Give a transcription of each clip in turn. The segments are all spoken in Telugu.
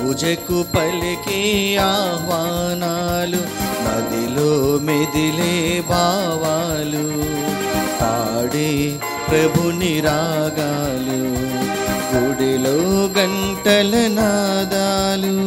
పూజకు పలికే ఆహ్వానాలు నదిలో మెదిలే భావాలు పాడే ప్రభుని రాగాలు గుడిలో గంటల నాదాలు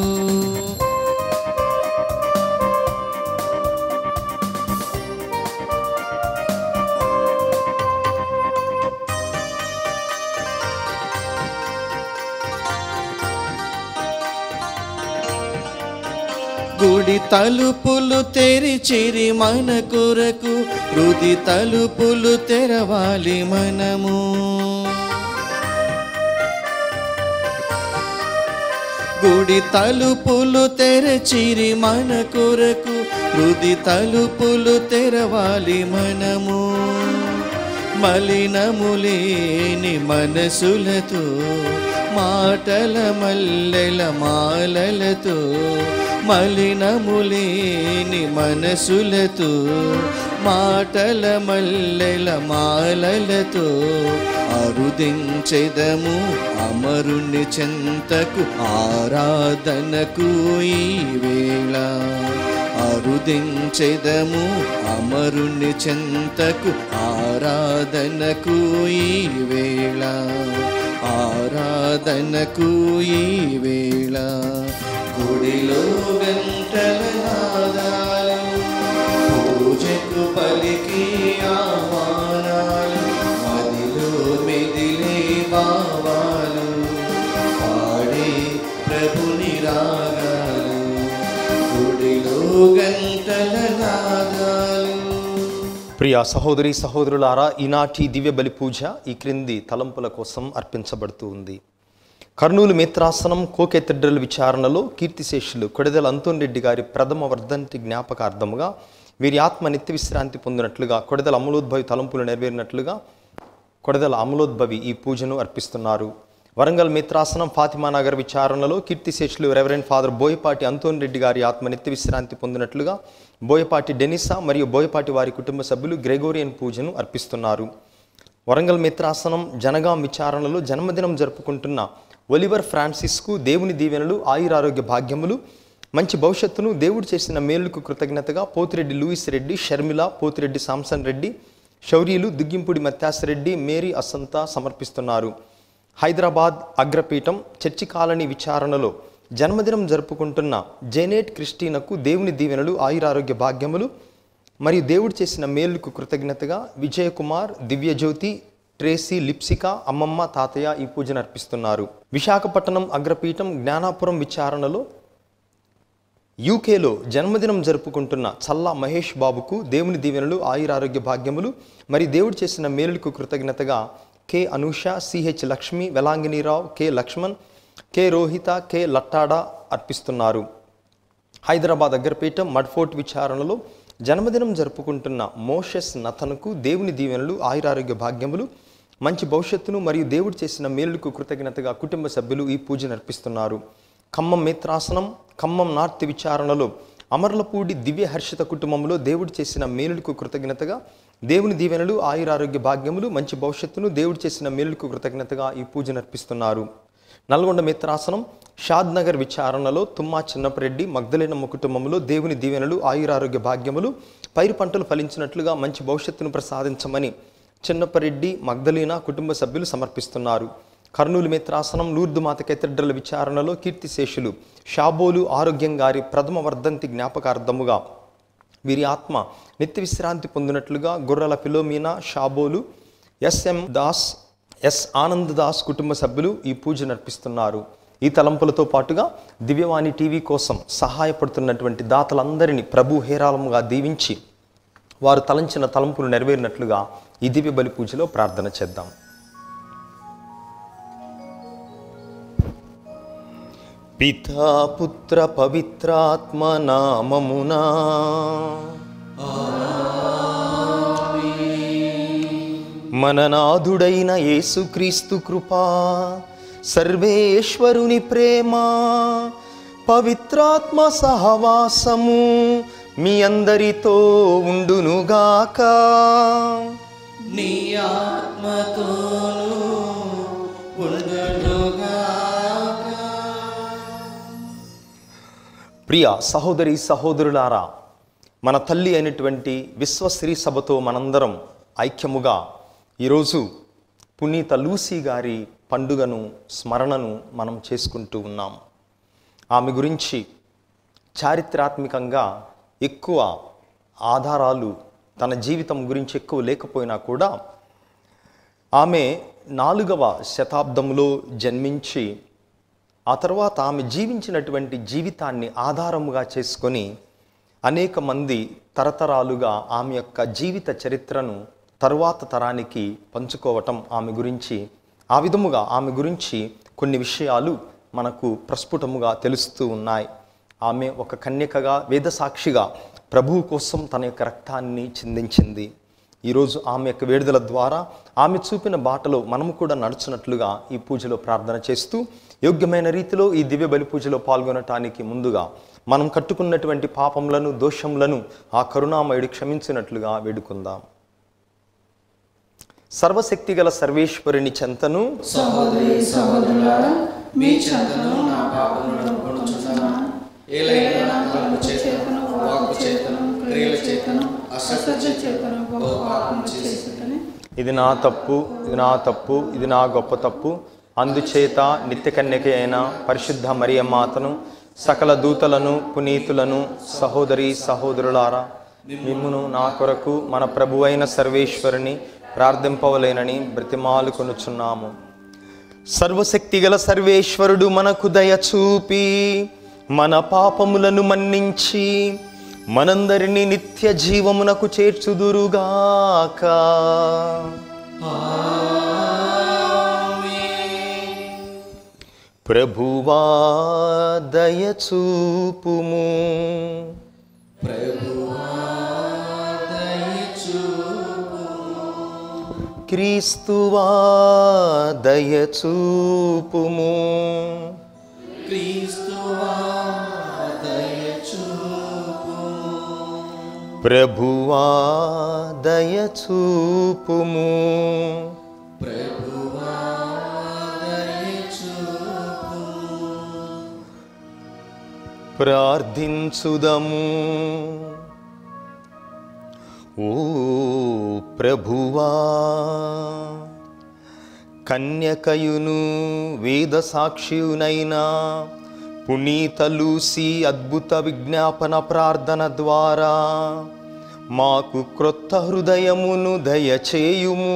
గుడి తలుపులు తెరిచిరి మన కొరకు హృది తలుపులు తెరవాలి మనము గుడి తలుపులు తెరచిరి మన కొరకు హృది తలుపులు తెరవాలి మనము మలినములేని మనసులతో మాటల మల్లెల మాలలతో మలినములేని మనసులతో మాటల మల్లెల మాలలతో అరుదించెదము అమరుని చెంతకు ఆరాధనకు ఈ వేళ అరుదించెదము అమరుని చెంతకు ఆరాధనకు ఈ వేళ ఆరాధనకు ఈ వేళ గుడిలో గంటల నాదాలు పూజకు పలికి ఆహ్వానాలు మదిలో మెదిలే భావాలు పాడే ప్రభుని రాగాలు గుడిలో గంటల నాదాలు ప్రియ సహోదరి సహోదరులారా ఈనాటి దివ్య బలి పూజ ఈ క్రింది తలంపుల కోసం అర్పించబడుతూ ఉంది కర్నూలు మిత్రాసనం కోకెతిడ్రల్ విచారణలో కీర్తిశేషులు కొడెదల అంతోన్ రెడ్డి గారి ప్రథమ వర్ధంతి జ్ఞాపకార్థముగా వీరి ఆత్మ నిత్య విశ్రాంతి పొందినట్లుగా కొడెదల అమలోద్భవి తలంపులు నెరవేరినట్లుగా కొడదల అమలోద్భవి ఈ పూజను అర్పిస్తున్నారు వరంగల్ మిత్రాసనం ఫాతిమా నగర్ విచారణలో కీర్తిశేషులు రెవరెండ్ ఫాదర్ బోయపాటి అంతోన్ రెడ్డి గారి ఆత్మ నిత్య విశ్రాంతి పొందినట్లుగా బోయపాటి డెనిసా మరియు బోయపాటి వారి కుటుంబ సభ్యులు గ్రెగోరియన్ పూజను అర్పిస్తున్నారు వరంగల్ మిత్రాసనం జనగాం విచారణలో జన్మదినం జరుపుకుంటున్న ఒలివర్ ఫ్రాన్సిస్కు దేవుని దీవెనలు ఆయురారోగ్య భాగ్యములు మంచి భవిష్యత్తును దేవుడు చేసిన మేలుకు కృతజ్ఞతగా పోతిరెడ్డి లూయిస్ రెడ్డి షర్మిల పోతిరెడ్డి సాంసన్ రెడ్డి శౌర్యులు దుగ్గింపుడి మత్యాసరెడ్డి మేరీ అసంత సమర్పిస్తున్నారు హైదరాబాద్ అగ్రపీఠం చర్చి కాలనీ విచారణలో జన్మదినం జరుపుకుంటున్న జెనేట్ క్రిస్టీనకు దేవుని దీవెనలు ఆయురారోగ్య భాగ్యములు మరియు దేవుడు చేసిన మేలుకు కృతజ్ఞతగా విజయకుమార్ దివ్యజ్యోతి ట్రేసీ లిప్సిక అమ్మమ్మ తాతయ్య ఈ పూజను అర్పిస్తున్నారు విశాఖపట్నం అగ్రపీఠం జ్ఞానాపురం విచారణలో యూకేలో జన్మదినం జరుపుకుంటున్న చల్లా మహేష్ బాబుకు దేవుని దీవెనలు ఆయురారోగ్య భాగ్యములు మరి దేవుడు చేసిన మేలులకు కృతజ్ఞతగా K Anusha CH Lakshmi Velanginirao K Lakshman K Rohitha K లట్టాడ అర్పిస్తున్నారు హైదరాబాద్ అగ్రపీఠం మడ్ఫోర్ట్ విచారణలో జన్మదినం జరుపుకుంటున్న మోషస్ నతనుకు దేవుని దీవెనలు ఆయురారోగ్య భాగ్యములు మంచి భవిష్యత్తును మరియు దేవుడు చేసిన మేలుకు కృతజ్ఞతగా కుటుంబ సభ్యులు ఈ పూజను అర్పిస్తున్నారు ఖమ్మం మిత్రాసనం ఖమ్మం నార్త్ విచారణలో అమర్లపూడి దివ్య హర్షిత కుటుంబంలో దేవుడు చేసిన మేలులకు కృతజ్ఞతగా దేవుని దీవెనలు ఆయురారోగ్య భాగ్యములు మంచి భవిష్యత్తును దేవుడు చేసిన మేలుకు కృతజ్ఞతగా ఈ పూజను అర్పిస్తున్నారు నల్గొండ మిత్రాసనం షాద్ నగర్ విచారణలో తుమ్మా చిన్నపరెడ్డి మగ్ధలేనమ్మ కుటుంబంలో దేవుని దీవెనలు ఆయురారోగ్య భాగ్యములు పైరు పంటలు ఫలించినట్లుగా మంచి భవిష్యత్తును ప్రసాదించమని చిన్నపరెడ్డి మగ్ధలీనా కుటుంబ సభ్యులు సమర్పిస్తున్నారు కర్నూలు మిత్రాసనం లూర్దు మాత కెథడ్రల్ విచారణలో కీర్తిశేషులు షాబోలు ఆరోగ్యం గారి ప్రథమ వర్ధంతి జ్ఞాపకార్థముగా వీరి ఆత్మ నిత్య విశ్రాంతి పొందినట్లుగా గొర్రెల ఫిలోమీనా షాబోలు ఎస్ఎం దాస్ ఎస్ ఆనంద్ దాస్ కుటుంబ సభ్యులు ఈ పూజ నర్పిస్తున్నారు ఈ తలంపులతో పాటుగా దివ్యవాణి టీవీ కోసం సహాయపడుతున్నటువంటి దాతలందరినీ ప్రభు హేరాళముగా దీవించి వారు తలంచిన తలంపులు నెరవేరినట్లుగా ఈ దివ్య బలి పూజలో ప్రార్థన చేద్దాం పితా పుత్ర పవిత్రాత్మ నామమునా మన నాథుడైన యేసుక్రీస్తు కృపా సర్వేశ్వరుని ప్రేమ పవిత్రాత్మ సహవాసము మీ అందరితో ఉండునుగాక నీ ఆత్మతోను ఉండునుగాక ప్రియ సహోదరి సహోదరులారా మన తల్లి అయినటువంటి విశ్వశ్రీ సభతో మనందరం ఐక్యముగా ఈరోజు పునీత లూసీ గారి పండుగను స్మరణను మనం చేసుకుంటూ ఉన్నాం ఆమె గురించి చారిత్రాత్మకంగా ఎక్కువ ఆధారాలు తన జీవితం గురించి ఎక్కువ లేకపోయినా కూడా ఆమె నాలుగవ శతాబ్దంలో జన్మించి ఆ తర్వాత ఆమె జీవించినటువంటి జీవితాన్ని ఆధారముగా చేసుకొని అనేక మంది తరతరాలుగా ఆమె యొక్క జీవిత చరిత్రను తరువాత తరానికి పంచుకోవటం ఆమె గురించి ఆ విధముగా ఆమె గురించి కొన్ని విషయాలు మనకు ప్రస్ఫుటముగా తెలుస్తూ ఉన్నాయి ఆమె ఒక కన్యకగా వేదసాక్షిగా ప్రభువు కోసం తన యొక్క రక్తాన్ని చిందించింది ఈరోజు ఆమె యొక్క వేడుదల ద్వారా ఆమె చూపిన బాటలో మనము కూడా నడుచున్నట్లుగా ఈ పూజలో ప్రార్థన చేస్తూ యోగ్యమైన రీతిలో ఈ దివ్య బలి పూజలో పాల్గొనటానికి ముందుగా మనం కట్టుకున్నటువంటి పాపములను దోషములను ఆ కరుణామయుడు క్షమించినట్లుగా వేడుకుందాం సర్వశక్తిగల సర్వేశ్వరుని చెంతను సహోదరి సహోదరులారా మీ చెంతను నా పాపములను కొనుచున్నాను ఏలైనా నా తలపు చేతను వాక్కు చేతను క్రియల చేతను అసత్య చేతను బహు పాపము చేసుకుని ఇది నా తప్పు ఇది నా తప్పు ఇది నా గొప్ప తప్పు అందుచేత నిత్య కన్యక అయిన పరిశుద్ధ మరియమాతను సకల దూతలను పునీతులను సహోదరి సహోదరులారా మిమ్మును నా కొరకు మన ప్రభువైన సర్వేశ్వరుని ప్రార్థింపవలేనని బ్రతిమాలు కొనుచున్నాము సర్వశక్తిగల సర్వేశ్వరుడు మనకు దయ చూపి మన పాపములను మన్నించి మనందరినీ నిత్య జీవమునకు చేర్చుదురుగాక ప్రభువా దయ చూపుము క్రీస్తువా దయ చూపుము క్రీస్తువా ప్రభువా దయ చూపుము ప్రార్థించుదము ఓ ప్రభువా కన్యకయును వేద సాక్షియునైనా పునీత లూసి అద్భుత విజ్ఞాపన ప్రార్థన ద్వారా మాకు క్రొత్త హృదయమును దయచేయుము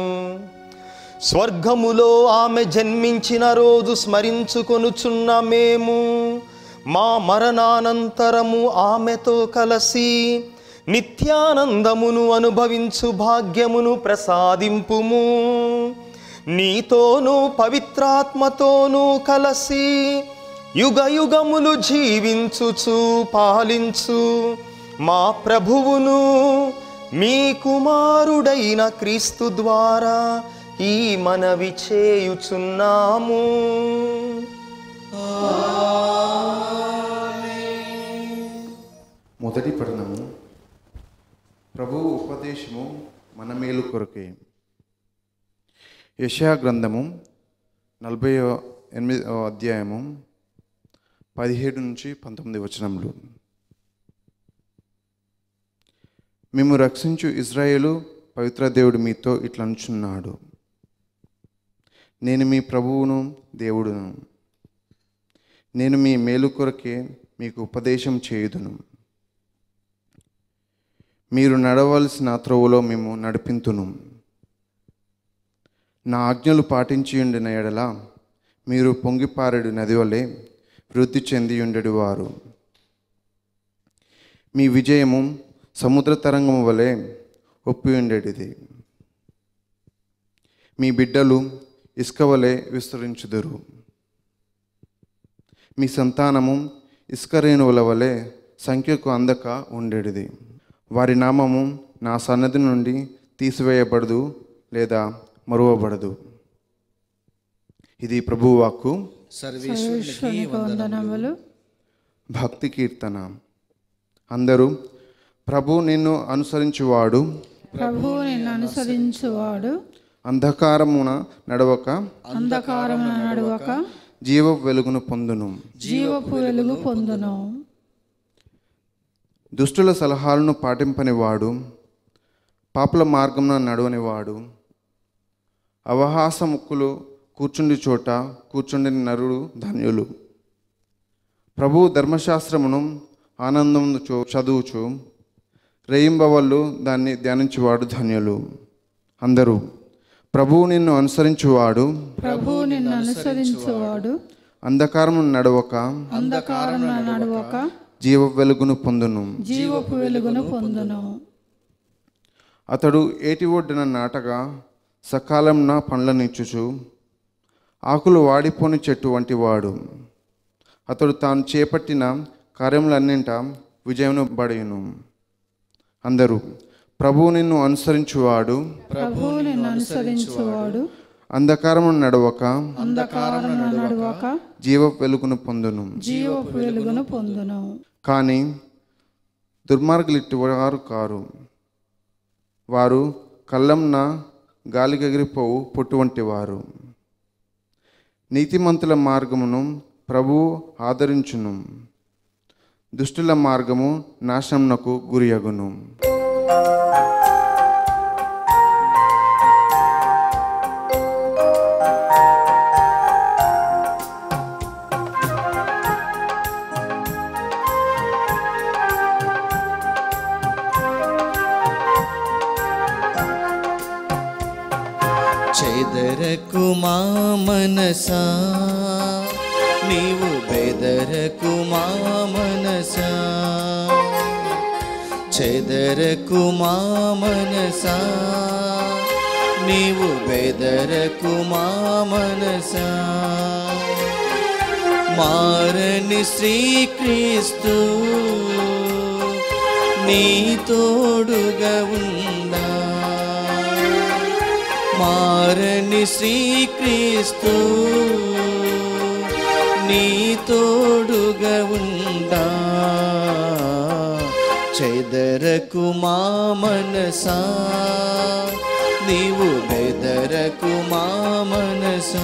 స్వర్గములో ఆమె జన్మించిన రోజు స్మరించుకొనుచున్న మేము మా మరణానంతరము ఆమెతో కలసి నిత్యానందమును అనుభవించు భాగ్యమును ప్రసాదింపుము నీతోనూ పవిత్రాత్మతోనూ కలసి యుగ యుగములు జీవించుచు పాలించు మా ప్రభువును మీ కుమారుడైన క్రీస్తు ద్వారా ఈ మనవి చేయుచున్నాము మొదటి పఠనము ప్రభు ఉపదేశము మన మేలు కొరకే యశా గ్రంథము నలభై ఎనిమిదో అధ్యాయము పదిహేడు నుంచి పంతొమ్మిది వచనములు మేము రక్షించు ఇజ్రాయేలు పవిత్ర దేవుడు మీతో ఇట్లా అనుచున్నాడు నేను మీ ప్రభువును దేవుడును నేను మీ మేలు కొరకే మీకు ఉపదేశం చేయుదును మీరు నడవలసిన త్రోవలో మేము నడిపింతును నా ఆజ్ఞలు పాటించి ఉండిన ఎడల మీరు పొంగిపారెడు నది వలె వృద్ధి చెంది ఉండడు వారు మీ విజయము సముద్ర తరంగము వలె ఒప్పి ఉండేటిది మీ బిడ్డలు ఇసుక వలె విస్తరించుదురు మీ సంతానము ఇసుక రేణువుల వలె సంఖ్యకు అందక ఉండేటిది వారి నామము నా సన్నది నుండి తీసివేయబడదు లేదా మరువబడదు ఇది ప్రభువు వాక్కు సర్వేశ్వరునికి వందనములు భక్తి కీర్తన అందరూ ప్రభు నిన్ను అనుసరించువాడు ప్రభువు నిన్ను అనుసరించువాడు అంధకారమున నడవక అంధకారమున నడవక జీవ వెలుగును పొందును జీవపు వెలుగు పొందును దుష్టుల సలహాలను పాటింపనివాడు పాపుల మార్గంలో నడవనివాడు అవహాస ముక్కులు కూర్చుండి చోట కూర్చుండి నరుడు ధన్యులు ప్రభు ధర్మశాస్త్రమును ఆనందం చదువుచు రేయింబవళ్ళు దాన్ని ధ్యానించువాడు ధన్యులు అందరూ ప్రభువు నిన్ను అనుసరించువాడు ప్రభువు నిన్ను అనుసరించువాడు అంధకారము నడవక అంధకారం నడవక జీవ వెలుగును పొందును జీవపు వెలుగును పొందును అతడు ఏటి ఒడ్డున నాటగా సకాలంన పండ్లనిచ్చుచు ఆకులు వాడిపోని చెట్టు వంటి వాడు అతడు తాను చేపట్టిన కార్యములన్నింట విజయమును బడియును అందరూ ప్రభువు నిన్ను అనుసరించువాడు ప్రభువు నిన్ను అనుసరించువాడు అంధకారము నడవక అంధకారం నడవక జీవ వెలుగును పొందును జీవపు వెలుగును పొందును కానీ దుర్మార్గులు ఇట్టువారు కారు వారు కళ్ళంన గాలికెగిరిపోవు పొట్టు వంటి వారు నీతిమంతుల మార్గమును ప్రభువు ఆదరించును దుష్టుల మార్గము నాశనమునకు గురియగును చెదరకు మా మనసా నీవు బెదరకు మా మనసా చెదరకు మా మనసా నీవు బెదరకు మా మనసా మారని శ్రీక్రీస్తు నీ తోడుగా ఉందా మారని శ్రీక్రీస్తు నీ తోడుగా ఉండా చెదరకు మా మనసా నీవు బెదరకు మా మనసా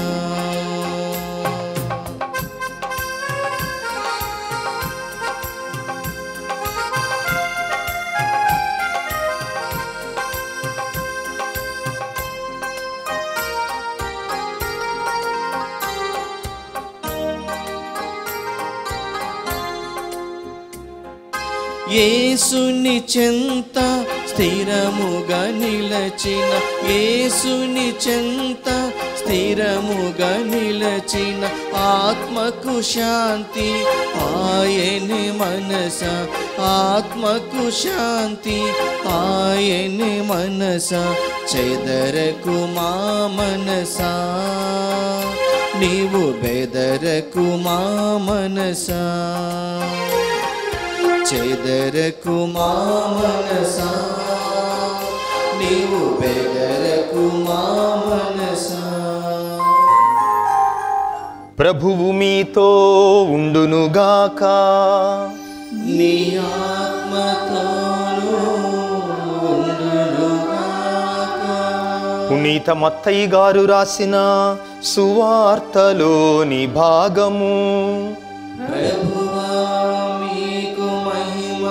యేసుని చెంత స్థిరముగా నిలచిన యేసుని చెంత స్థిరముగా నిలచిన ఆత్మకు శాంతి ఆయని మనస ఆత్మకు శాంతి ఆయని మనస చెదరకు మా మనసా నీవు బెదరకు మా మనసా చెదరకు మా మనసా నీవు బెదరకు మా మనసా ప్రభువు మీతో ఉండునుగాక నీ ఆత్మతోను పునీత మత్తయ్య గారు రాసిన సువార్తలోని భాగము ప్రభువా మీకు మహిమ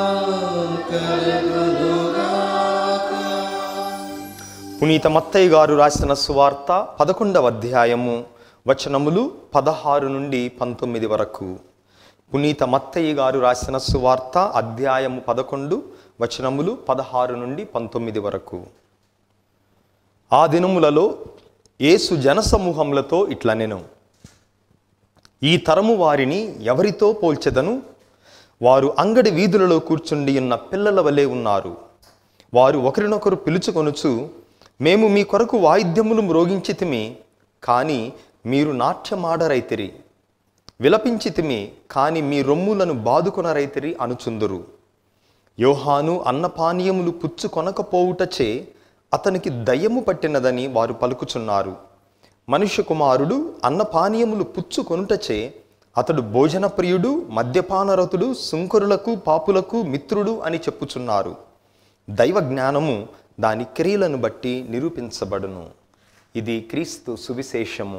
కలుగునుగాక పునీత మత్తయ్య గారు రాసిన సువార్త పదకొండవ అధ్యాయము వచనములు పదహారు నుండి పంతొమ్మిది వరకు పునీత మత్తయ్య గారు రాసిన సువార్త అధ్యాయము పదకొండు వచనములు పదహారు నుండి పంతొమ్మిది వరకు ఆ దినములలో యేసు జనసమూహములతో ఇట్లనెను ఈ తరము వారిని ఎవరితో పోల్చెదను వారు అంగడి వీధులలో కూర్చుండి ఉన్న పిల్లల వలె ఉన్నారు వారు ఒకరినొకరు పిలుచుకొనుచు మేము మీ కొరకు వాయిద్యములు మ్రోగించితిమి కానీ మీరు నాట్యమాడరైతిరి విలపించితిమి కానీ మీ రొమ్ములను బాదుకొనరైతిరి అనుచుందురు యోహాను అన్నపానీయములు పుచ్చుకొనకపోవుటచే అతనికి దయ్యము పట్టినదని వారు పలుకుచున్నారు మనుష్య కుమారుడు అన్నపానీయములు పుచ్చుకొనుటచే అతడు భోజన ప్రియుడు మద్యపానరతుడు సుంకరులకు పాపులకు మిత్రుడు అని చెప్పుచున్నారు దైవ జ్ఞానము దాని క్రియలను బట్టి నిరూపించబడును ఇది క్రీస్తు సువిశేషము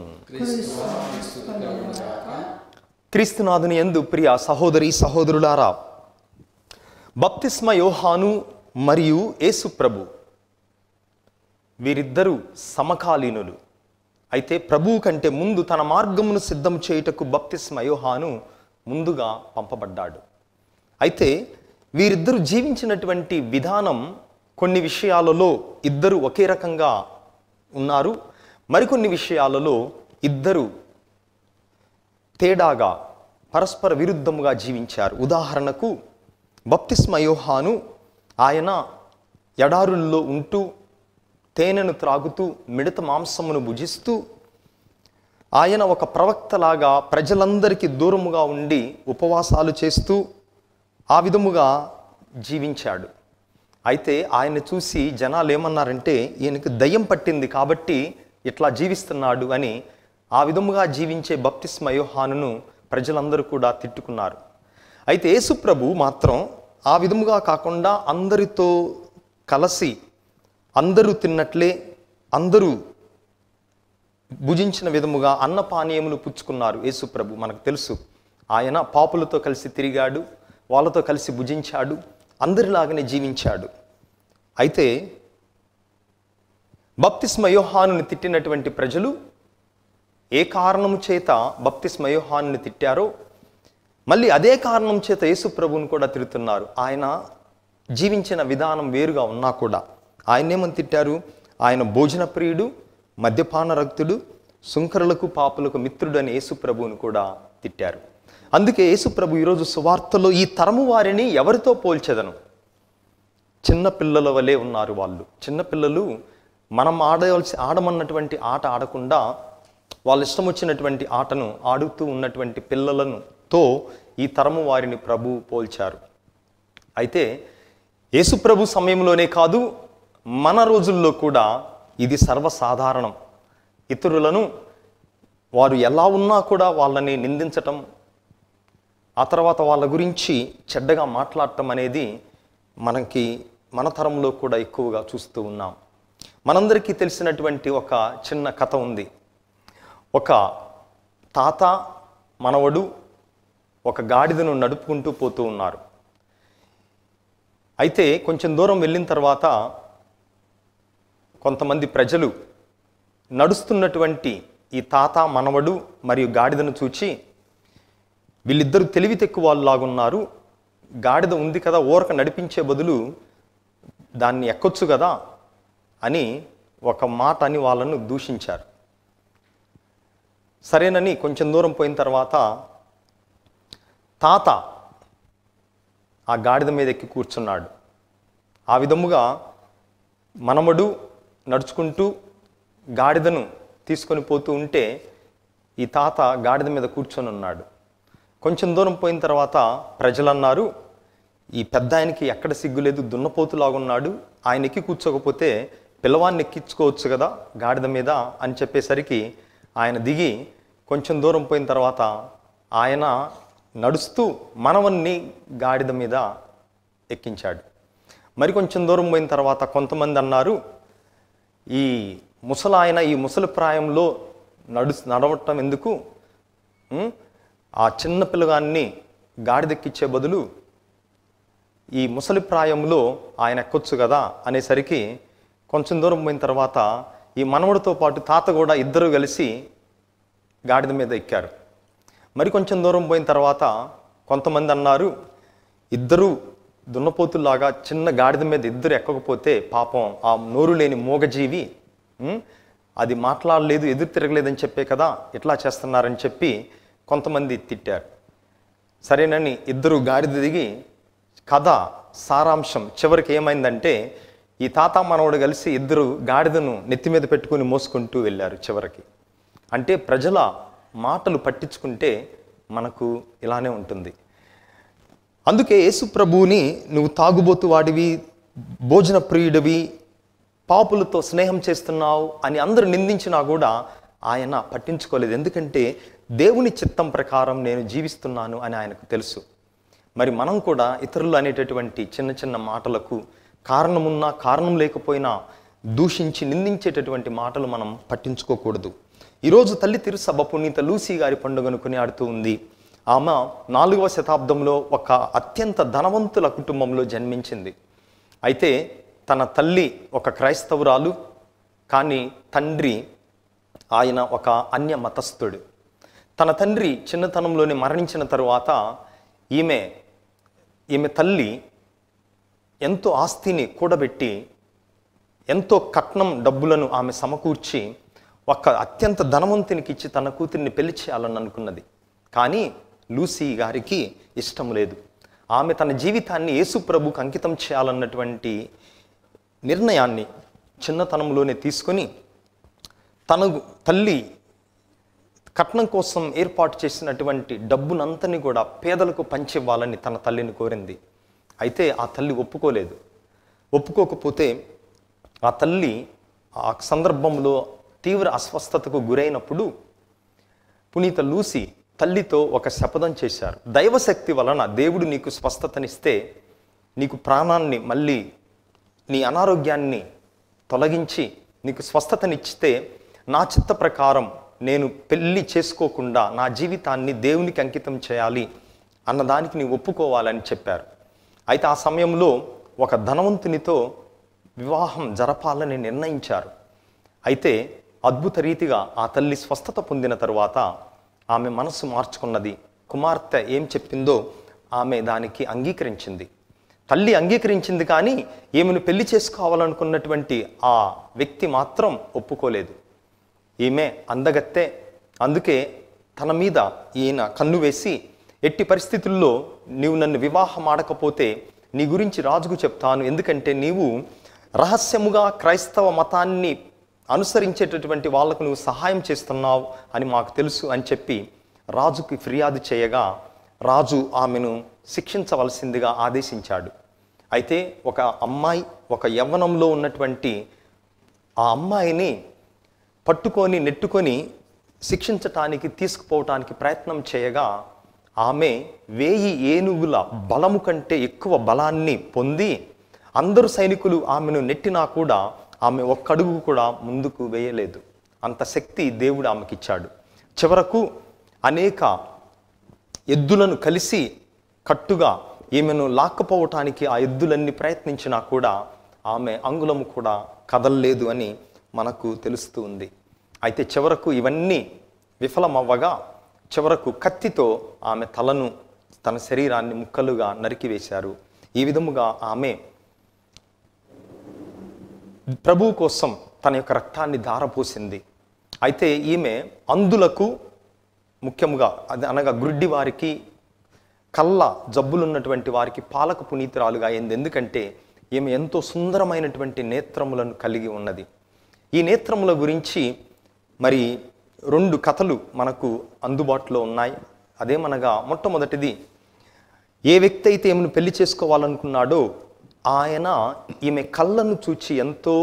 క్రీస్తునాథుని ఎందు ప్రియ సహోదరి సహోదరులారా బప్తిస్మ యోహాను మరియు యేసు ప్రభు వీరిద్దరూ సమకాలీనులు అయితే ప్రభువు కంటే ముందు తన మార్గమును సిద్ధం చేయుటకు బప్తిస్మ యోహాను ముందుగా పంపబడ్డాడు అయితే వీరిద్దరు జీవించినటువంటి విధానం కొన్ని విషయాలలో ఇద్దరు ఒకే రకంగా ఉన్నారు మరికొన్ని విషయాలలో ఇద్దరు తేడాగా పరస్పర విరుద్ధముగా జీవించారు ఉదాహరణకు బప్తిస్మ యోహాను ఆయన ఎడారుల్లో ఉంటూ తేనెను త్రాగుతూ మిడత మాంసమును భుజిస్తూ ఆయన ఒక ప్రవక్తలాగా ప్రజలందరికీ దూరముగా ఉండి ఉపవాసాలు చేస్తూ ఆ విధముగా జీవించాడు అయితే ఆయన చూసి జనాలు ఏమన్నారంటే ఈయనకు దయ్యం పట్టింది కాబట్టి ఇట్లా జీవిస్తున్నాడు అని ఆ విధముగా జీవించే బప్తిస్మ యోహానును ప్రజలందరూ కూడా తిట్టుకున్నారు అయితే యేసుప్రభు మాత్రం ఆ విధముగా కాకుండా అందరితో కలిసి అందరూ తిన్నట్లే అందరూ భుజించిన విధముగా అన్నపానీయములు పుచ్చుకున్నారు యేసుప్రభు మనకు తెలుసు ఆయన పాపులతో కలిసి తిరిగాడు వాళ్ళతో కలిసి భుజించాడు అందరిలాగానే జీవించాడు అయితే బప్తిస్మ యోహానుని తిట్టినటువంటి ప్రజలు ఏ కారణము చేత బప్తిస్మ యోహానుని తిట్టారో మళ్ళీ అదే కారణం చేత యేసు ప్రభువుని కూడా తిడుతున్నారు ఆయన జీవించిన విధానం వేరుగా ఉన్నా కూడా ఆయన ఏమని తిట్టారు ఆయన భోజన ప్రియుడు మద్యపాన రక్తుడు సుంకరులకు పాపులకు మిత్రుడు అని యేసు ప్రభువుని కూడా తిట్టారు అందుకే యేసు ప్రభు ఈరోజు సువార్తలో ఈ తరము వారిని ఎవరితో పోల్చెదను చిన్న పిల్లల వలె ఉన్నారు వాళ్ళు చిన్నపిల్లలు మనం ఆడవలసి ఆడమన్నటువంటి ఆట ఆడకుండా వాళ్ళ ఇష్టం వచ్చినటువంటి ఆటను ఆడుతూ ఉన్నటువంటి పిల్లలను తో ఈ తరము వారిని ప్రభు పోల్చారు అయితే యేసుప్రభు సమయంలోనే కాదు మన రోజుల్లో కూడా ఇది సర్వసాధారణం ఇతరులను వారు ఎలా ఉన్నా కూడా వాళ్ళని నిందించటం ఆ తర్వాత వాళ్ళ గురించి చెడ్డగా మాట్లాడటం అనేది మనకి మన తరంలో కూడా ఎక్కువగా చూస్తూ ఉన్నాం మనందరికీ తెలిసినటువంటి ఒక చిన్న కథ ఉంది ఒక తాత మనవడు ఒక గాడిదను నడుపుకుంటూ పోతూ ఉన్నారు అయితే కొంచెం దూరం వెళ్ళిన తర్వాత కొంతమంది ప్రజలు నడుస్తున్నటువంటి ఈ తాత మనవడు మరియు గాడిదను చూచి వీళ్ళిద్దరూ తెలివి తెక్కువ వాళ్ళలాగున్నారు గాడిద ఉంది కదా ఊరక నడిపించే బదులు దాన్ని ఎక్కొచ్చు కదా అని ఒక మాట అని వాళ్ళను దూషించారు సరేనని కొంచెం దూరం పోయిన తర్వాత తాత ఆ గాడిద మీద ఎక్కి కూర్చున్నాడు ఆ విధముగా మనమడు నడుచుకుంటూ గాడిదను తీసుకొని పోతూ ఉంటే ఈ తాత గాడిద మీద కూర్చొని ఉన్నాడు కొంచెం దూరం పోయిన తర్వాత ప్రజలు అన్నారు ఈ పెద్ద ఆయనకి ఎక్కడ సిగ్గులేదు దున్నపోతులాగున్నాడు ఆయన ఎక్కి కూర్చోకపోతే పిల్లవాడిని ఎక్కించుకోవచ్చు కదా గాడిద మీద అని చెప్పేసరికి ఆయన దిగి కొంచెం దూరం పోయిన తర్వాత ఆయన నడుస్తూ మనవన్ని గాడిద మీద ఎక్కించాడు మరి కొంచెం దూరం పోయిన తర్వాత కొంతమంది అన్నారు ఈ ముసలాయన ఈ ముసలి ప్రాయంలో నడు నడవటం ఎందుకు ఉం? ఆ చిన్న పిల్లగాన్ని గాడిదెక్కిచ్చే బదులు ఈ ముసలి ప్రాయంలో ఆయన ఎక్కొచ్చు కదా అనేసరికి కొంచెం దూరం పోయిన తర్వాత ఈ మనవడితో పాటు తాత కూడా ఇద్దరు కలిసి గాడిద మీద ఎక్కారు మరి కొంచెం దూరం పోయిన తర్వాత కొంతమంది అన్నారు ఇద్దరు దున్నపోతుల్లాగా చిన్న గాడిద మీద ఇద్దరు ఎక్కకపోతే పాపం ఆ నోరు లేని మూగజీవి ఉం, అది మాట్లాడలేదు ఎదురు తిరగలేదని చెప్పే కదా ఇట్లా చేస్తున్నారని చెప్పి కొంతమంది తిట్టారు సరేనని ఇద్దరు గాడిద దిగి కథ సారాంశం చివరికి ఏమైందంటే ఈ తాత మనవడు కలిసి ఇద్దరు గాడిదను నెత్తి మీద పెట్టుకుని మోసుకుంటూ వెళ్ళారు చివరికి అంటే ప్రజల మాటలు పట్టించుకుంటే మనకు ఇలానే ఉంటుంది అందుకే యేసు ప్రభువుని నువ్వు తాగుబోతు వాడివి భోజన ప్రియుడివి పాపులతో స్నేహం చేస్తున్నావు అని అందరూ నిందించినా కూడా ఆయన పట్టించుకోలేదు ఎందుకంటే దేవుని చిత్తం ప్రకారం నేను జీవిస్తున్నాను అని ఆయనకు తెలుసు మరి మనం కూడా ఇతరులు అనేటటువంటి చిన్న చిన్న మాటలకు కారణమున్నా కారణం లేకపోయినా దూషించి నిందించేటటువంటి మాటలు మనం పట్టించుకోకూడదు ఈరోజు తల్లి తిరుసభ పునీత లూసీ గారి పండుగను కొనియాడుతూ ఉంది ఆమె నాలుగవ శతాబ్దంలో ఒక అత్యంత ధనవంతుల కుటుంబంలో జన్మించింది అయితే తన తల్లి ఒక క్రైస్తవురాలు కానీ తండ్రి ఆయన ఒక అన్య మతస్థుడు తన తండ్రి చిన్నతనంలోనే మరణించిన తరువాత ఈమె ఈమె తల్లి ఎంతో ఆస్తిని కూడబెట్టి ఎంతో కట్నం డబ్బులను ఆమె సమకూర్చి ఒక అత్యంత ధనవంతునికి ఇచ్చి తన కూతుర్ని పెళ్లి చేయాలని అనుకున్నది కానీ లూసీ గారికి ఇష్టం లేదు ఆమె తన జీవితాన్ని యేసు ప్రభుకు అంకితం చేయాలన్నటువంటి నిర్ణయాన్ని చిన్నతనంలోనే తీసుకొని తన తల్లి కట్నం కోసం ఏర్పాటు చేసినటువంటి డబ్బునంతని కూడా పేదలకు పంచివ్వాలని తన తల్లిని కోరింది అయితే ఆ తల్లి ఒప్పుకోలేదు ఒప్పుకోకపోతే ఆ తల్లి ఆ సందర్భంలో తీవ్ర అస్వస్థతకు గురైనప్పుడు పునీత లూసి తల్లితో ఒక శపథం చేశారు దైవశక్తి వలన దేవుడు నీకు స్వస్థతనిస్తే నీకు ప్రాణాన్ని మళ్ళీ నీ అనారోగ్యాన్ని తొలగించి నీకు స్వస్థతనిచ్చితే నా చిత్త ప్రకారం నేను పెళ్లి చేసుకోకుండా నా జీవితాన్ని దేవునికి అంకితం చేయాలి అన్నదానికి నీ ఒప్పుకోవాలని చెప్పారు అయితే ఆ సమయంలో ఒక ధనవంతునితో వివాహం జరపాలని నిర్ణయించారు అయితే అద్భుత రీతిగా ఆ తల్లి స్వస్థత పొందిన తరువాత ఆమె మనసు మార్చుకున్నది కుమార్తె ఏం చెప్పిందో ఆమె దానికి అంగీకరించింది తల్లి అంగీకరించింది కానీ ఈమెను పెళ్లి చేసుకోవాలనుకున్నటువంటి ఆ వ్యక్తి మాత్రం ఒప్పుకోలేదు ఈమె అందగత్తే అందుకే తన మీద ఈయన కన్ను వేసి ఎట్టి పరిస్థితుల్లో నీవు నన్ను వివాహం ఆడకపోతే నీ గురించి రాజుకు చెప్తాను ఎందుకంటే నీవు రహస్యముగా క్రైస్తవ మతాన్ని అనుసరించేటటువంటి వాళ్లకు నువ్వు సహాయం చేస్తున్నావు అని మాకు తెలుసు అని చెప్పి రాజుకి ఫిర్యాదు చేయగా రాజు ఆమెను శిక్షించవలసిందిగా ఆదేశించాడు అయితే ఒక అమ్మాయి ఒక యవ్వనంలో ఉన్నటువంటి ఆ అమ్మాయిని పట్టుకొని నెట్టుకొని శిక్షించటానికి తీసుకుపోవటానికి ప్రయత్నం చేయగా ఆమె వేయి ఏనుగుల బలము కంటే ఎక్కువ బలాన్ని పొంది అందరు సైనికులు ఆమెను నెట్టినా కూడా ఆమె ఒక్కడుగు కూడా ముందుకు వేయలేదు అంత శక్తి దేవుడు ఆమెకిచ్చాడు చివరకు అనేక ఎద్దులను కలిసి కట్టుగా ఈమెను లాక్కపోవటానికి ఆ ఎద్దులన్నీ ప్రయత్నించినా కూడా ఆమె అంగుళము కూడా కదల్లేదు అని మనకు తెలుస్తూ ఉంది అయితే చివరకు ఇవన్నీ విఫలమవ్వగా చివరకు కత్తితో ఆమె తలను తన శరీరాన్ని ముక్కలుగా నరికివేశారు ఈ విధముగా ఆమె ప్రభువు కోసం తన యొక్క రక్తాన్ని ధారపోసింది అయితే ఈమె అందులకు ముఖ్యముగా అది అనగా గుడ్డి వారికి కళ్ళ జబ్బులున్నటువంటి వారికి పాలక పునీతురాలుగా అయింది ఎందుకంటే ఈమె ఎంతో సుందరమైనటువంటి నేత్రములను కలిగి ఉన్నది ఈ నేత్రముల గురించి మరి రెండు కథలు మనకు అందుబాటులో ఉన్నాయి అదేమనగా మొట్టమొదటిది ఏ వ్యక్తి అయితే ఈమెను పెళ్లి చేసుకోవాలనుకున్నాడో ఆయన ఈమె కళ్ళను చూచి ఎంతో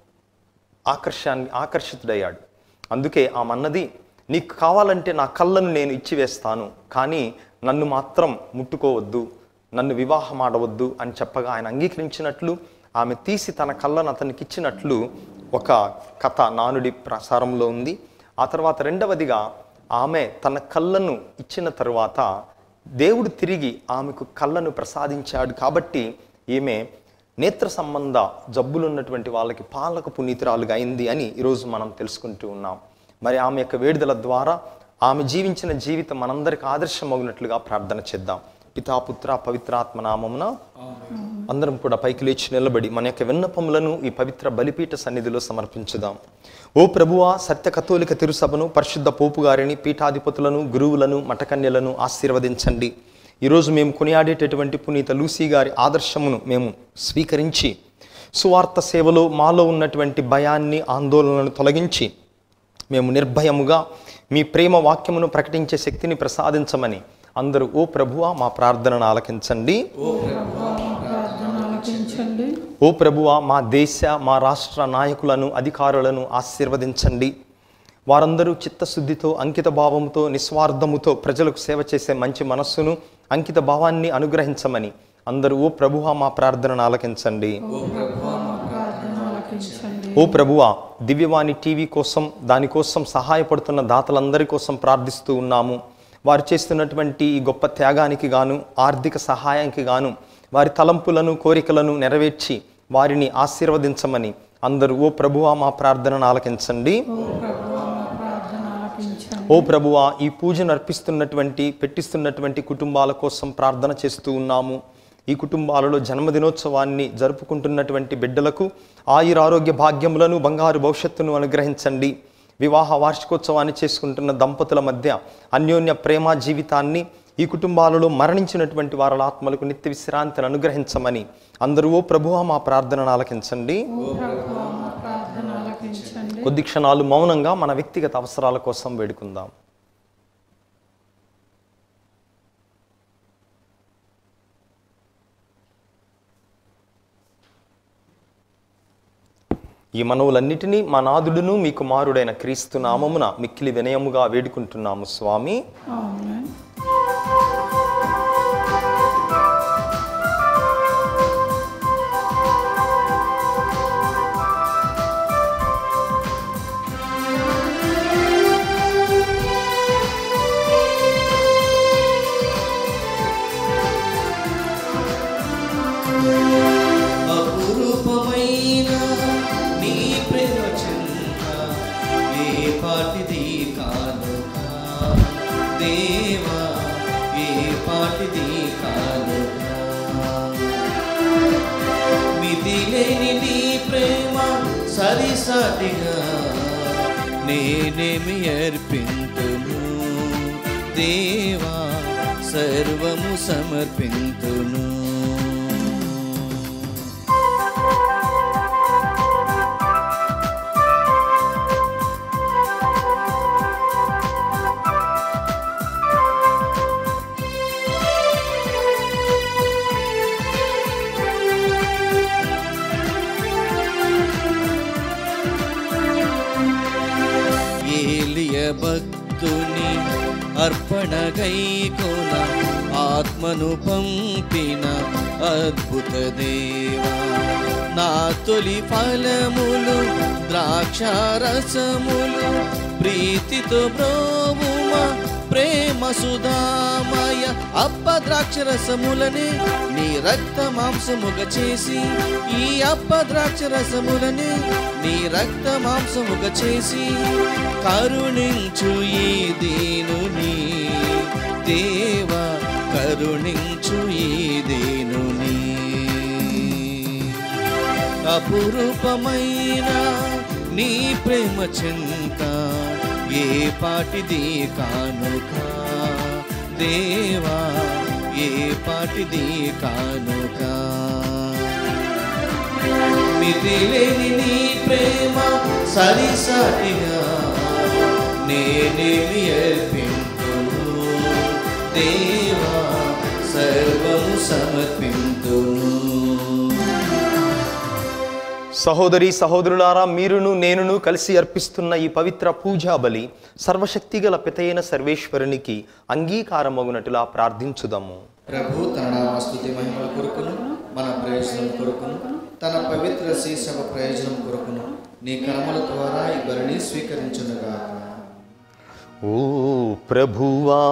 ఆకర్షాన్ని ఆకర్షితుడయ్యాడు అందుకే ఆమె అన్నది నీకు కావాలంటే నా కళ్ళను నేను ఇచ్చివేస్తాను కానీ నన్ను మాత్రం ముట్టుకోవద్దు నన్ను వివాహం ఆడవద్దు అని చెప్పగా ఆయన అంగీకరించినట్లు ఆమె తీసి తన కళ్ళను అతనికి ఇచ్చినట్లు ఒక కథ నానుడి ప్రసారంలో ఉంది ఆ తర్వాత రెండవదిగా ఆమె తన కళ్ళను ఇచ్చిన తరువాత దేవుడు తిరిగి ఆమెకు కళ్ళను ప్రసాదించాడు కాబట్టి ఈమె నేత్ర సంబంధ జబ్బులున్నటువంటి వాళ్ళకి పాలక పునీతురాలుగా అయింది అని ఈరోజు మనం తెలుసుకుంటూ ఉన్నాం మరి ఆమె యొక్క వేడుదల ద్వారా ఆమె జీవించిన జీవితం మనందరికి ఆదర్శమగినట్లుగా ప్రార్థన చేద్దాం పితాపుత్ర పవిత్రాత్మ నామమున అందరం కూడా పైకి లేచి నిలబడి మన యొక్క విన్నపములను ఈ పవిత్ర బలిపీఠ సన్నిధిలో సమర్పించుదాం ఓ ప్రభువా సత్య కథోలిక తిరుసభను పరిశుద్ధ పోపు గారిని పీఠాధిపతులను గురువులను మఠకన్యలను ఆశీర్వదించండి ఈరోజు మేము కొనియాడేటటువంటి పునీత లూసీ గారి ఆదర్శమును మేము స్వీకరించి సువార్త సేవలో మాలో ఉన్నటువంటి భయాన్ని ఆందోళనను తొలగించి మేము నిర్భయముగా మీ ప్రేమ వాక్యమును ప్రకటించే శక్తిని ప్రసాదించమని అందరూ ఓ ప్రభువా మా ప్రార్థనను ఆలకించండి ప్రార్థన ఆలకించండి ఓ ప్రభువా మా దేశ మా రాష్ట్ర నాయకులను అధికారులను ఆశీర్వదించండి వారందరూ చిత్తశుద్ధితో అంకిత భావంతో నిస్వార్థముతో ప్రజలకు సేవ చేసే మంచి మనస్సును అంకిత భావాన్ని అనుగ్రహించమని అందరూ ఓ ప్రభువా మా ప్రార్థనను ఆలకించండి ప్రార్థన ఆలకించండి ఓ ప్రభువా దివ్యవాణి టీవీ కోసం దానికోసం సహాయపడుతున్న దాతలందరి కోసం ప్రార్థిస్తూ ఉన్నాము వారు చేస్తున్నటువంటి ఈ గొప్ప త్యాగానికి గాను ఆర్థిక సహాయానికి గాను వారి తలంపులను కోరికలను నెరవేర్చి వారిని ఆశీర్వదించమని అందరూ ఓ ప్రభువా మా ప్రార్థనను ఆలకించండి ప్రభువా మా ప్రార్థన ఆలకించండి ఓ ప్రభువా ఈ పూజను అర్పిస్తున్నటువంటి పెట్టిస్తున్నటువంటి కుటుంబాల కోసం ప్రార్థన చేస్తూ ఉన్నాము ఈ కుటుంబాలలో జన్మదినోత్సవాన్ని జరుపుకుంటున్నటువంటి బిడ్డలకు ఆయురారోగ్య భాగ్యములను బంగారు భవిష్యత్తును అనుగ్రహించండి వివాహ వార్షికోత్సవాన్ని చేసుకుంటున్న దంపతుల మధ్య అన్యోన్య ప్రేమ జీవితాన్ని ఈ కుటుంబాలలో మరణించినటువంటి వారి ఆత్మలకు నిత్య విశ్రాంతిని అనుగ్రహించమని అందరూ ఓ ప్రభువా మా ప్రార్థనను ఆలకించండి ఓ ప్రభువా మా ప్రార్థన ఆలకించండి కొద్ది క్షణాలు మౌనంగా మన వ్యక్తిగత అవసరాల కోసం వేడుకుందాం ఈ మనవులన్నిటినీ మా నాదుడును మీ కుమారుడైన క్రీస్తు నామమున మిక్కిలి వినయముగా వేడుకుంటున్నాము స్వామి ఆమేన్ అపురూపమైన నీ ప్రేమ చింత ఏ పాటిది కానుక దేవా ఏ పాటిది కానుక మితి లేని నీ ప్రేమ సరిసాటిగా నేనేమి అర్పింతును దేవా సర్వము సమర్పింతును ఏలియ భక్తుని అర్పణ గైకోన ఆత్మను పంపిన అద్భుత దేవా నా తొలి ఫలములు ద్రాక్షారసములు ప్రీతితో బ్రోవుమా ప్రేమ సుధామయ అప్ప ద్రాక్షరసములనే నీ రక్త మాంసముగ చేసి ఈ అప్ప ద్రాక్షరసములనే నీ రక్త మాంసముగ చేసి కరుణించు ఈ దీనుని దేవా కరుణించు ఈ దీనుని అపురూపమైన నీ ప్రేమ చింత ఏ పాటిది కానుక దేవా ఏ పాటిది కానుక మితి లేని నీ ప్రేమ సరిసాటిగా నేనేమి అర్పింతును దేవా సర్వము సమర్పింతును సహోదరి సహోదరులారా మీరును నేనును కలిసి అర్పిస్తున్న ఈ పవిత్ర పూజా బలి సర్వశక్తిగల పితైన సర్వేశ్వరునికి అంగీకారమగునట్టులా ప్రార్థించుదాము ప్రభు తన నామస్తుతి మహిమల కొరకును మన ప్రయోజనం కొరకును తన పవిత్ర శీర్షవ ప్రయోజనం కొరకును నీ కర్మల ద్వారా ఈ బలిని స్వీకరించునుగా ఓ ప్రభువా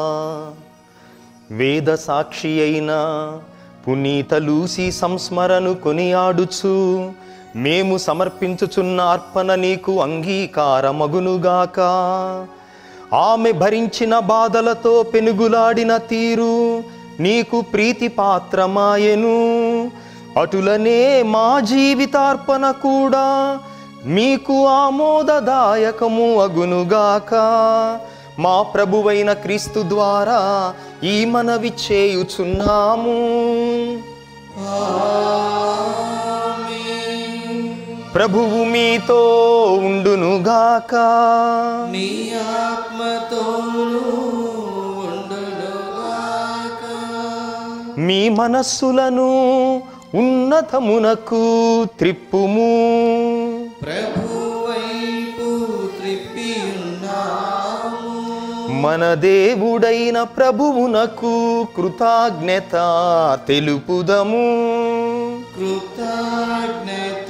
వేద సాక్షి అయిన పునీత లూసి సంస్మరణు కొనియాడుచు మేము సమర్పించుచున్న అర్పణ నీకు అంగీకారమగునుగాక ఆమె భరించిన బాధలతో పెనుగులాడిన తీరు నీకు ప్రీతి పాత్రమాయెను అటులనే మా జీవితార్పణ కూడా మీకు ఆమోదదాయకము అగునుగాక మా ప్రభువైన క్రీస్తు ద్వారా ఈ మనవి చేయుచున్నాము ప్రభువు మీతో ఉండునుగాక నీ ఆత్మతోను ఉండునుగాక మీ మనస్సులను ఉన్నతమునకు త్రిప్పుము ప్రభు వైపు త్రిప్పి ఉన్నాము మన దేవుడైన ప్రభువునకు కృతజ్ఞత తెలుపుదము కృతజ్ఞత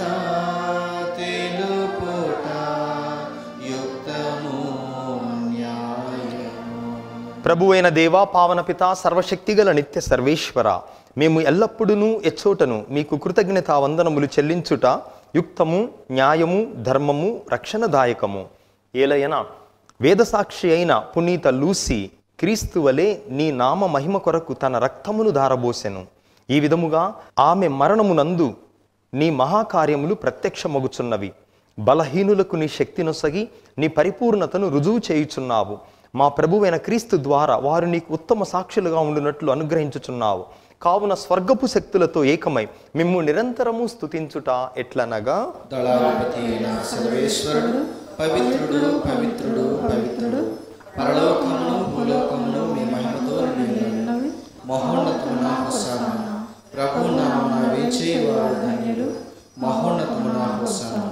తెలుపుట యుక్తము న్యాయము ప్రభు అయిన దేవా పావన పిత సర్వశక్తిగల నిత్య సర్వేశ్వర మేము ఎల్లప్పుడూ ఎచ్చోటను మీకు కృతజ్ఞత వందనములు చెల్లించుట యుక్తము న్యాయము ధర్మము రక్షణదాయకము ఏలయన వేదసాక్షి అయిన పునీత లూసి క్రీస్తు వలె నీ నామ మహిమ కొరకు తన రక్తమును ధారబోసెను ఈ విధముగా ఆమె మరణమునందు నీ మహాకార్యములు ప్రత్యక్షమగుచున్నవి బలహీనులకు నీ శక్తినొసగి నీ పరిపూర్ణతను రుజువు చేయుచున్నావు మా ప్రభువైన క్రీస్తు ద్వారా వారు నీకు ఉత్తమ సాక్షులుగా ఉండునట్లు అనుగ్రహించుచున్నావు కావున స్వర్గపు శక్తులతో ఏకమై మిమ్ము నిరంతరము స్తుతించుట ఎట్లనగా దళాధిపతి అయిన సర్వేశ్వరుడు పవిత్రుడు పవిత్రుడు పవిత్రుడు పరలోకమును భూలోకమును మీ మహిమతో నిండినవి మహోన్నతమున హుస్సానా ప్రభు నామమున వేచేవారు ధన్యులు మహోన్నతమున హుస్సానా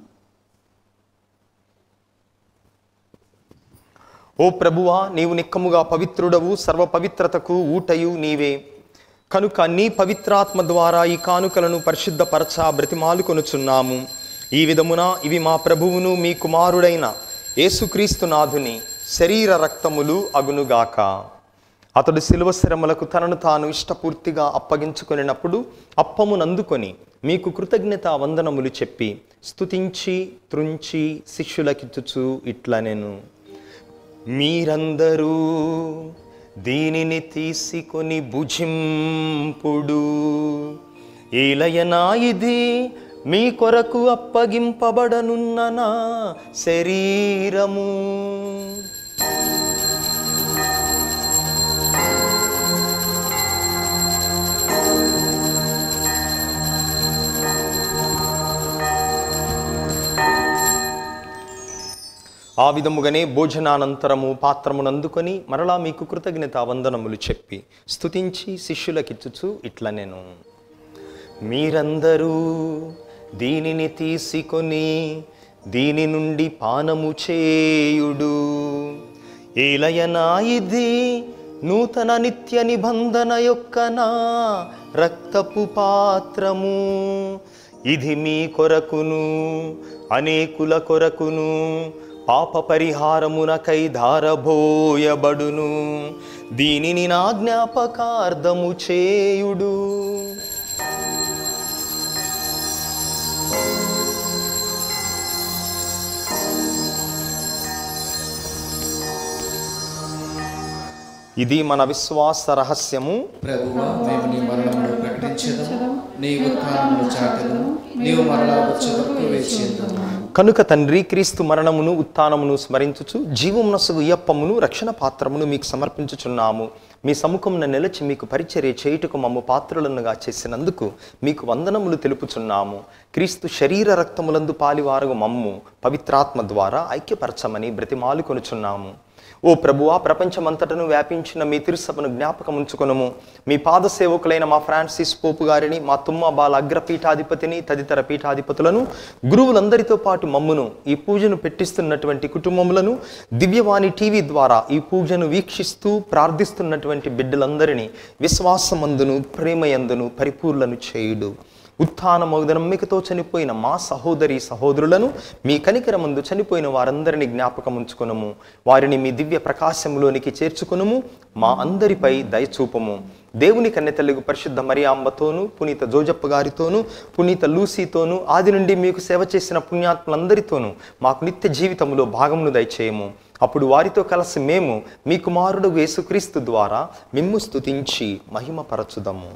ఓ ప్రభువా నీవు నిక్కముగా పవిత్రుడవు సర్వ పవిత్రతకు ఊటయు నీవే కనుక నీ పవిత్రాత్మ ద్వారా ఈ కానుకలను పరిశుద్ధపరచ బ్రతిమాలుకొనుచున్నాము ఈ విధమున ఇవి మా ప్రభువును మీ కుమారుడైన యేసుక్రీస్తు నాథుని శరీర రక్తములు అగునుగాక అతడు శిలువ శ్రమలకు తనను తాను ఇష్టపూర్తిగా అప్పగించుకొనినప్పుడు అప్పమునందుకొని మీకు కృతజ్ఞత వందనములు చెప్పి స్తుతించి త్రుంచి శిష్యులకిచ్చుచు ఇట్లా నేను మీరందరూ దీనిని తీసుకొని భుజింపుడు ఏలయనా ఇది మీ కొరకు అప్పగింపబడనున్న నా శరీరము ఆ విధముగానే భోజనానంతరము పాత్రమునందుకొని మరలా మీకు కృతజ్ఞత వందనములు చెప్పి స్తుతించి శిష్యులకిచ్చుచు ఇట్లా నేను మీరందరూ దీనిని తీసుకొని దీని నుండి పానము చేయుడు ఏలయనా ఇది నూతన నిత్య నిబంధన యొక్క నా రక్తపు పాత్రము ఇది మీ కొరకును అనేకుల కొరకును పాప పరిహారమునకై ధారబోయబడును దీనిని నా జ్ఞాపకార్థము చేయుడు ఇది మన విశ్వాస రహస్యము ప్రభువా మేము నీ మరణమును ప్రకటించదము నీ ఉత్థానమును చాటదము నీవు మరలా వచ్చేందుకు వేచేందుము కనుక తండ్రి క్రీస్తు మరణమును ఉత్థానమును స్మరించుచు జీవమునసుగు ఇయప్పమును రక్షణ పాత్రమును మీకు సమర్పించుచున్నాము మీ సముఖమున నిలిచి మీకు పరిచర్య చేయుటకు మమ్ము పాత్రులనుగా చేసినందుకు మీకు వందనములు తెలుపుచున్నాము క్రీస్తు శరీర రక్తములందు పాలివారగు మమ్ము పవిత్రాత్మ ద్వారా ఐక్యపరచమని బ్రతిమాలు కొనుచున్నాము ఓ ప్రభువా ప్రపంచమంతటను వ్యాపించిన మీ తిరుసభను జ్ఞాపకం ఉంచుకొనము మీ పాద సేవకులైన మా ఫ్రాన్సిస్ పోపు గారిని మా తుమ్మ బాల అగ్రపీఠాధిపతిని తదితర పీఠాధిపతులను గురువులందరితో పాటు మమ్మును ఈ పూజను పెట్టిస్తున్నటువంటి కుటుంబములను దివ్యవాణి టీవీ ద్వారా ఈ పూజను వీక్షిస్తూ ప్రార్థిస్తున్నటువంటి బిడ్డలందరినీ విశ్వాసమందును ప్రేమయందును పరిపూర్లను చేయుడు ఉత్థానమగు నమ్మికతో చనిపోయిన మా సహోదరి సహోదరులను మీ కనికరమందు చనిపోయిన వారందరినీ జ్ఞాపకం ఉంచుకొనము వారిని మీ దివ్య ప్రకాశములోనికి చేర్చుకొనుము మా అందరిపై దయచూపము దేవుని కన్నెతల్లిగు పరిశుద్ధ మరియాంబతోను పునీత జోజప్ప గారితోను పునీత లూసీతోను ఆది నుండి మీకు సేవ చేసిన పుణ్యాత్ములందరితోనూ మాకు నిత్య జీవితంలో భాగమును దయచేయము అప్పుడు వారితో కలిసి మేము మీ కుమారుడు యేసుక్రీస్తు ద్వారా మిమ్ము స్తుతించి మహిమపరచుదము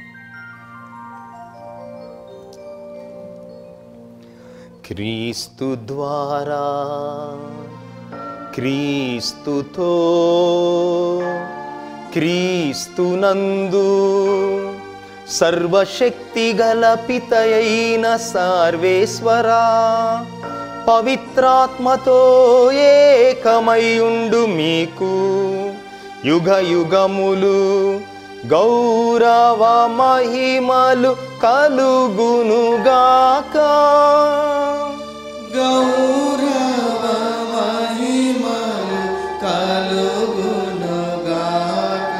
క్రీస్తు ద్వారా క్రీస్తుతో క్రీస్తునందు సర్వశక్తి గల పితయైన సర్వేశ్వరా పవిత్రాత్మతో ఏకమయుండు మీకు యుగ యుగములు గౌరవ మహిమలు కలుగునుగాక గౌరవ మహిమలు కలుగునుగాక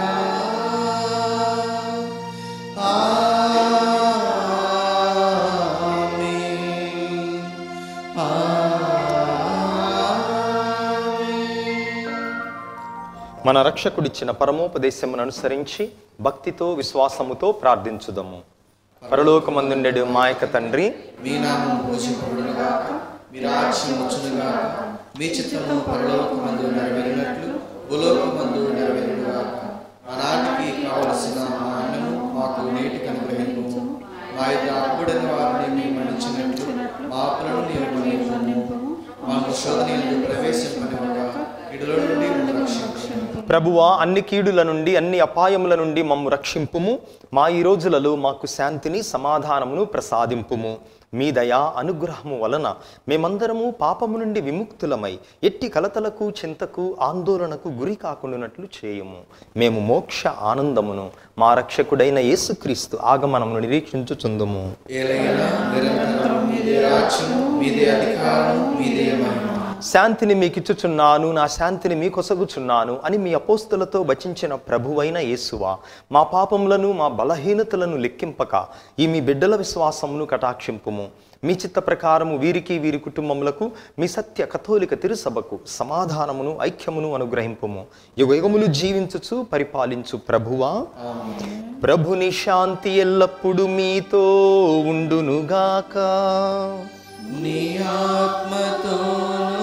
ఆమేన్. ఆమేన్. మన రక్షకుడిచ్చిన పరమోపదేశమును అనుసరించి భక్తితో విశ్వాసముతో ప్రార్థించుదము పరలోకమందుండెడు మా యొక్క తండ్రి మీ నామం పూజింపబడునుగాక మీ రాజ్యం వచ్చునుగాక మీ చిత్తము పరలోకమందు నెరవేరినట్లు భూలోకమందు నెరవేరునుగాక ఆనాటికి కావలసిన మా అన్నము మాకు నేటికి అనుగ్రహింపు మా యొక్క అప్పుడైన వారిని మేము మన్నించినట్లు మా అప్పులను నీవు మన్నింపు మా శోధన ఎందు ప్రవేశింపనివ్వక ఇడుల నుండి మమ్మల్ని రక్షించు ప్రభువా అన్ని కీడుల నుండి అన్ని అపాయముల నుండి మమ్ము రక్షింపుము మా ఈ రోజులలో మాకు శాంతిని సమాధానమును ప్రసాదింపుము మీ దయా అనుగ్రహము వలన మేమందరము పాపము నుండి విముక్తులమై ఎట్టి కలతలకు చింతకు ఆందోళనకు గురి కాకుండానట్లు చేయుము మేము మోక్ష ఆనందమును మా రక్షకుడైన యేసుక్రీస్తు ఆగమనమును నిరీక్షించుచుందుము ఏలైనా నిరంతరం మీదే రాజ్యము మీదే అధికారం మీదే మహిమ శాంతిని మీకిచ్చుచున్నాను నా శాంతిని మీకొసగుచున్నాను అని మీ అపోస్తులతో వచించిన ప్రభువైన యేసువా మా పాపములను మా బలహీనతలను లెక్కింపక ఈ మీ బిడ్డల విశ్వాసమును కటాక్షింపుము మీ చిత్త ప్రకారము వీరికి వీరి కుటుంబములకు మీ సత్య కథోలిక తిరుసభకు సమాధానమును ఐక్యమును అనుగ్రహింపుము యుగయుగములు జీవించుచు పరిపాలించు ప్రభువా ప్రభుని శాంతి ఎల్లప్పుడూ మీతో ఉండునుగాక నీ ఆత్మతోనూ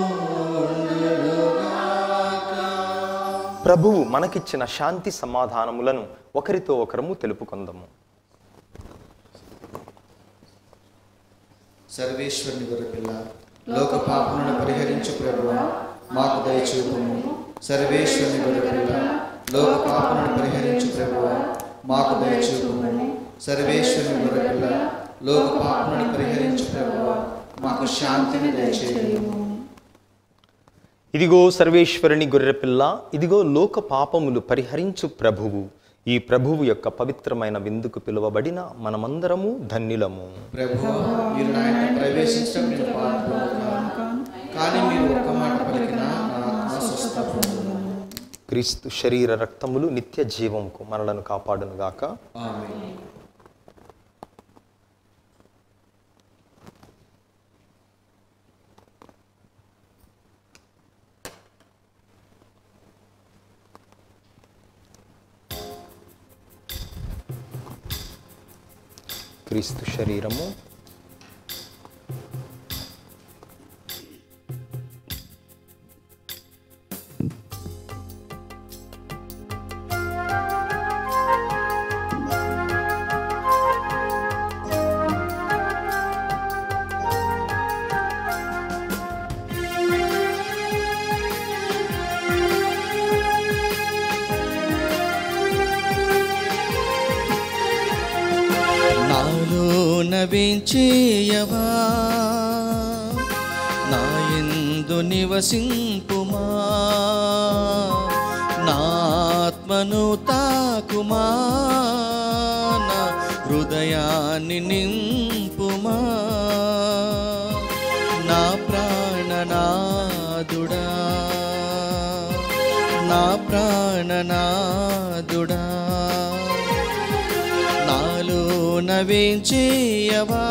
ప్రభువు మనకిచ్చిన శాంతి సమాధానములను ఒకరితో ఒకరము తెలుపుకుందాము సర్వేశ్వరుని గొర్రెపిల్ల లోక పాపములను పరిహరించు ప్రభువ మాకు దయచూపుము సర్వేశ్వరుని గొర్రెపిల్ల లోక పాపములను పరిహరించు ప్రభువ మాకు దయచూపుము సర్వేశ్వరుని గొర్రెపిల్ల లోక పాపములను పరిహరించు ప్రభువ మాకు శాంతిని దయచేయము ఇదిగో సర్వేశ్వరుని గొర్రెపిల్ల ఇదిగో లోక పాపములు పరిహరించు ప్రభువు ఈ ప్రభువు యొక్క పవిత్రమైన విందుకు పిలువబడిన మనమందరము ధన్యులము ప్రభువ మీరు నా ఇంట ప్రవేశించడం నేను పాల్గొనను కానీ మీరు ఒక్క మాట పలికినా నా ఆత్మ స్వస్థపడును క్రీస్తు శరీర రక్తములు నిత్య జీవంకు మనలను కాపాడునుగాక ఆమేన్ క్రీస్తు శరీరము నాలో నవించేయవా నా ఎందు నివసింపుమా నా ఆత్మను తాకుమా నా హృదయాన్ని నింపుమా నా ప్రాణనాదుడా నా ప్రాణనాదుడా నాలో నవేంచేయవా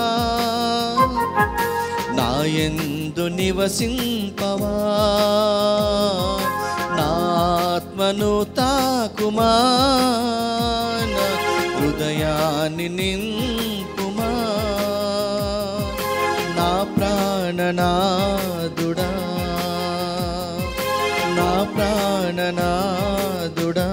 నా యందు నివసింపవా నా ఆత్మను తాకుమా నా హృదయాన్ని నింపుమా నా ప్రాణనాదుడా నా ప్రాణనాదుడా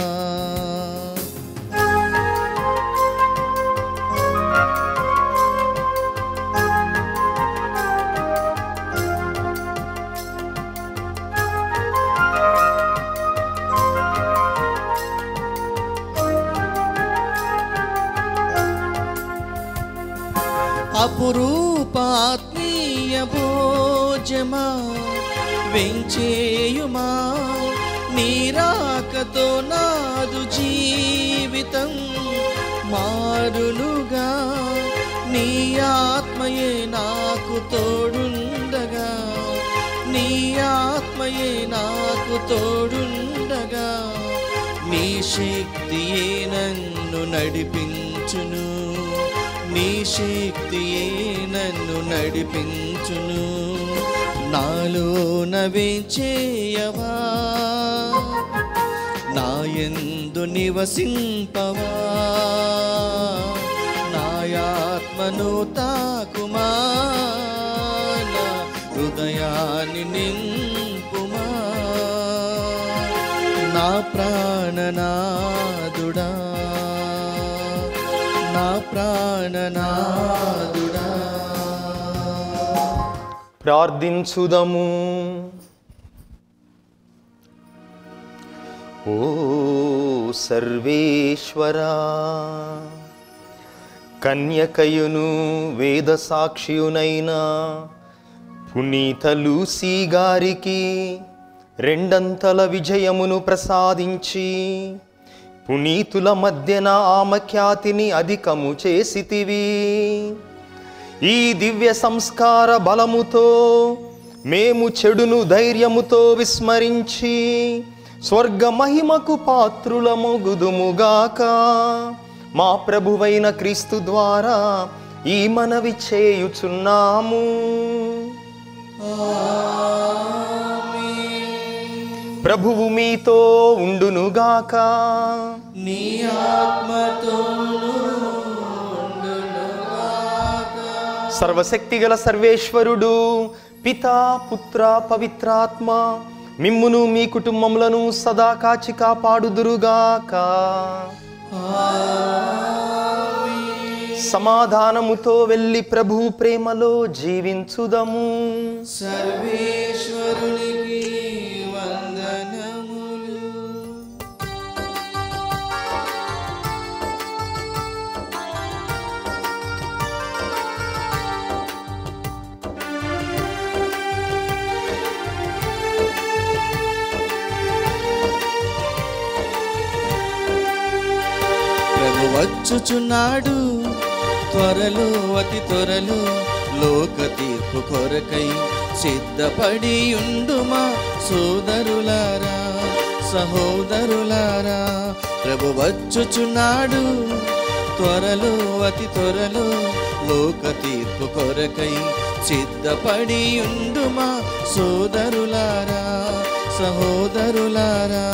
అపురూపాత్మీయ భోజమా వెంచేయుమా నీరాకతో నాదు జీవితం మారునుగా నీ ఆత్మయే నాకు తోడుండగా నీ ఆత్మయే నాకు తోడుండగా నీ శక్తియే నన్ను నడిపించును నీ శక్తియే నన్ను నడిపించును నాలో నవే చేయవా నాయందు నివసింపవా నాయాత్మను తాకుమా నా హృదయాన్ని నింపుమా నా ప్రాణనాదుడా నా ప్రాణనాదుడా ప్రార్థించుదము ఓ సర్వేశ్వరా కన్యకయును వేద సాక్షియునైన పునీత లూసీ గారికి రెండంతల విజయమును ప్రసాదించి పునీతుల మధ్యన ఆమె ఖ్యాతిని అధికము చేసితివి ఈ దివ్య సంస్కార బలముతో మేము చెడును ధైర్యముతో విస్మరించి స్వర్గ మహిమకు పాత్రులమొగుదుముగాక మా ప్రభువైన క్రీస్తు ద్వారా ఈ మనవి చేయుచున్నాము ప్రభువు మీతో ఉండునుగాక నీ ఆత్మతోను సర్వశక్తిగల సర్వేశ్వరుడు పితా పుత్ర పవిత్రాత్మ మిమ్మును మీ కుటుంబములను సదా కాచి కాపాడుదురుగాక సమాధానముతో వెళ్ళి ప్రభు ప్రేమలో జీవించుదము సర్వేశ్వరునికి వందనములు ప్రభు వచ్చుచున్నాడు త్వరలో అతి త్వరలో లోక తీర్పు కొరకై సిద్ధపడి ఉండుమా సోదరులారా సహోదరులారా ప్రభు వచ్చుచున్నాడు త్వరలో అతి త్వరలో లోక తీర్పు కొరకై సిద్ధపడి ఉండుమా సోదరులారా సహోదరులారా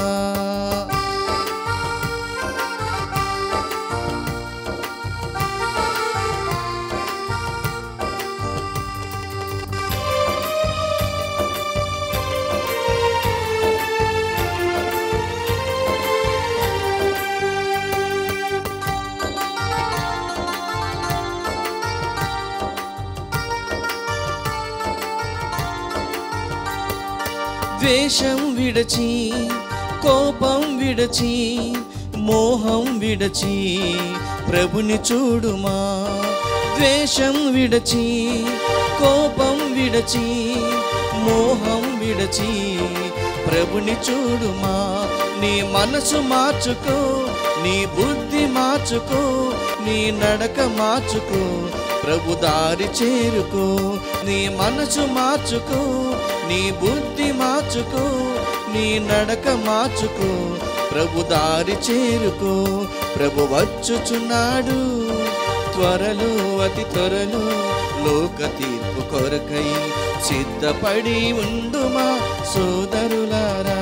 ద్వేషం విడచి కోపం విడచి మోహం విడచి ప్రభుని చూడుమా ద్వేషం విడచి కోపం విడచి మోహం విడచి ప్రభుని చూడుమా నీ మనసు మార్చుకో నీ బుద్ధి మార్చుకో నీ నడక మార్చుకో ప్రభు దారి చేరుకో నీ మనసు మార్చుకో నీ బుద్ధి మార్చుకో నీ నడక మార్చుకో ప్రభు దారి చేరుకో ప్రభు వచ్చుచున్నాడు త్వరలో అతి త్వరలో లోక తీర్పు కొరకై సిద్ధపడి ఉండుమా సోదరులారా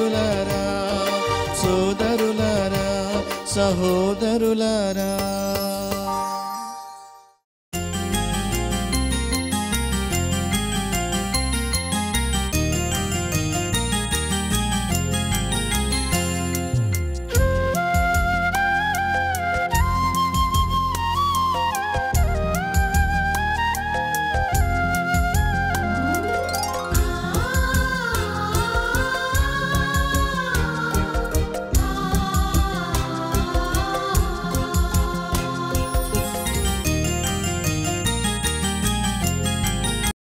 సహోదరులారా సోదరులారా సహోదరులారా